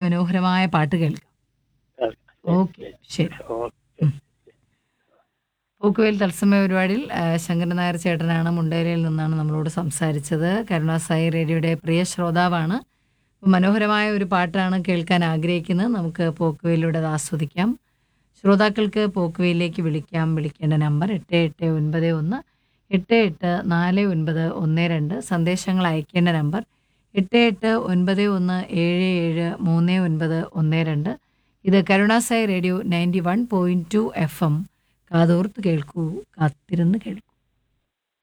അതിമനോഹരമായ പാട്ട് കേൾക്കാം ഓക്കെ ശരി ഓക്കെ പോക്കുവേൽ തത്സമയ പരിപാടിയിൽ ആ, ശങ്കരൻ നായർ ചേട്ടനാണ് മുണ്ടേരയിൽ നിന്നാണ് നമ്മളോട് സംസാരിച്ചത് കരുണാസായി റേഡിയോയുടെ പ്രിയ ശ്രോതാവാണ് അപ്പോൾ മനോഹരമായ ഒരു പാട്ടാണ് കേൾക്കാൻ ആഗ്രഹിക്കുന്നത് നമുക്ക് പോക്കുവേലിലൂടെ അത് ആസ്വദിക്കാം ശ്രോതാക്കൾക്ക് പോക്കുവേലിലേക്ക് വിളിക്കാം വിളിക്കേണ്ട നമ്പർ എട്ട് എട്ട് ഒൻപത് ഒന്ന് എട്ട് എട്ട് നാല് ഒൻപത് ഒന്ന് രണ്ട് സന്ദേശങ്ങൾ അയക്കേണ്ട നമ്പർ എട്ട് എട്ട് ഒൻപത് ഒന്ന് ഏഴ് ഏഴ് മൂന്ന് ഒൻപത് ഒന്ന് രണ്ട് ഇത് കരുണാസായി radio ninety one point two F M കാതോർത്ത് കേൾക്കൂ കാത്തിരുന്ന് കേൾക്കൂ